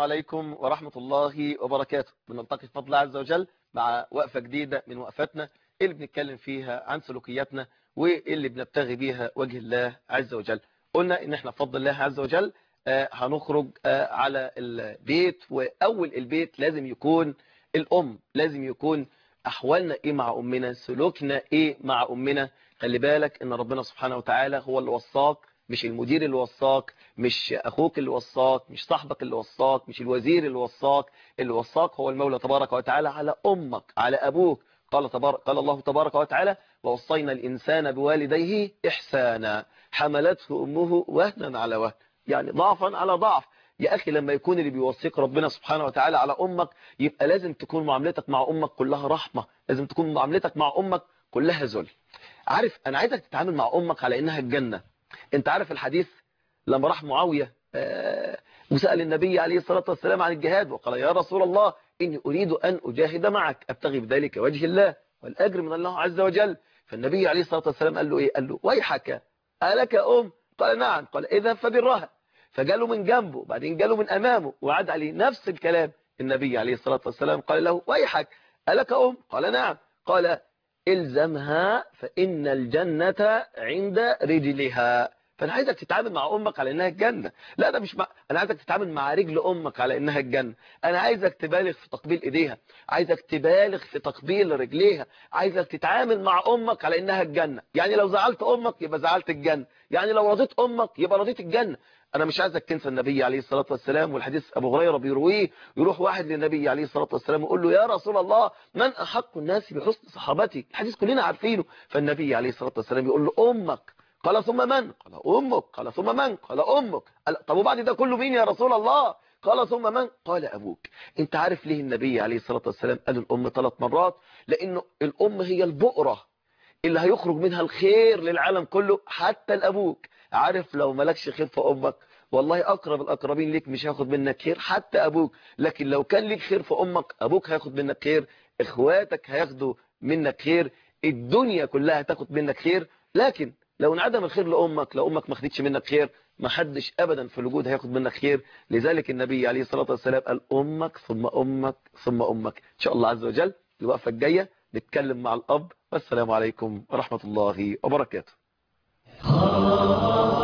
عليكم ورحمة الله وبركاته بنلتقي بفضل الله عز وجل مع وقفة جديدة من وقفاتنا اللي بنتكلم فيها عن سلوكياتنا واللي بنبتغي بيها وجه الله عز وجل قلنا ان احنا بفضل الله عز وجل آه، هنخرج آه، على البيت واول البيت لازم يكون الام لازم يكون احوالنا ايه مع امنا سلوكنا ايه مع امنا خلي بالك ان ربنا سبحانه وتعالى هو اللي وصاك مش المدير اللي وصاك مش اخوك اللي وصاك مش صاحبك اللي وصاك مش الوزير اللي وصاك اللي وصاك هو المولى تبارك وتعالى على امك على ابوك قال تبارك قال الله تبارك وتعالى ووصينا الانسان بوالديه احسانا حملته امه وهنا على وهن يعني ضعفا على ضعف يا أخي لما يكون اللي بيوصيك ربنا سبحانه وتعالى على أمك يبقى لازم تكون معاملتك مع أمك كلها رحمة لازم تكون معاملتك مع أمك كلها ذل عارف أنا عايزك تتعامل مع أمك على إنها الجنة أنت عارف الحديث لما راح معاوية آه، وسأل النبي عليه الصلاة والسلام عن الجهاد وقال يا رسول الله إني أريد أن أجاهد معك أبتغي بذلك وجه الله والأجر من الله عز وجل فالنبي عليه الصلاة والسلام قال له إيه قال له ويحك ألك أم قال نعم قال إذا فبرها فجاله من جنبه بعدين جاله من أمامه وعاد عليه نفس الكلام النبي عليه الصلاة والسلام قال له ويحك ألك أم قال نعم قال الزمها فإن الجنة عند رجلها فأنا عايزك تتعامل مع أمك على إنها الجنة لا ده مش مع... أنا عايزك تتعامل مع رجل أمك على إنها الجنة أنا عايزك تبالغ في تقبيل إيديها عايزك تبالغ في تقبيل رجليها عايزك تتعامل مع أمك على إنها الجنة يعني لو زعلت أمك يبقى زعلت الجنة يعني لو رضيت أمك يبقى رضيت الجنة انا مش عايزك تنسى النبي عليه الصلاة والسلام والحديث ابو هريره بيرويه يروح واحد للنبي عليه الصلاة والسلام ويقول له يا رسول الله من احق الناس بحسن صحابتي الحديث كلنا عارفينه فالنبي عليه الصلاة والسلام يقول له امك قال ثم من قال امك قال ثم من قال امك قال طب وبعد ده كله مين يا رسول الله قال ثم من قال ابوك انت عارف ليه النبي عليه الصلاة والسلام قال الام ثلاث مرات لانه الام هي البؤرة اللي هيخرج منها الخير للعالم كله حتى الابوك عارف لو مالكش خير في امك والله اقرب الاقربين ليك مش هياخد منك خير حتى ابوك لكن لو كان ليك خير في امك ابوك هياخد منك خير اخواتك هياخدوا منك خير الدنيا كلها هتاخد منك خير لكن لو انعدم الخير لامك لو امك ما خدتش منك خير ما حدش ابدا في الوجود هياخد منك خير لذلك النبي عليه الصلاه والسلام قال امك ثم امك ثم امك ان شاء الله عز وجل الوقفه الجايه نتكلم مع الاب والسلام عليكم ورحمه الله وبركاته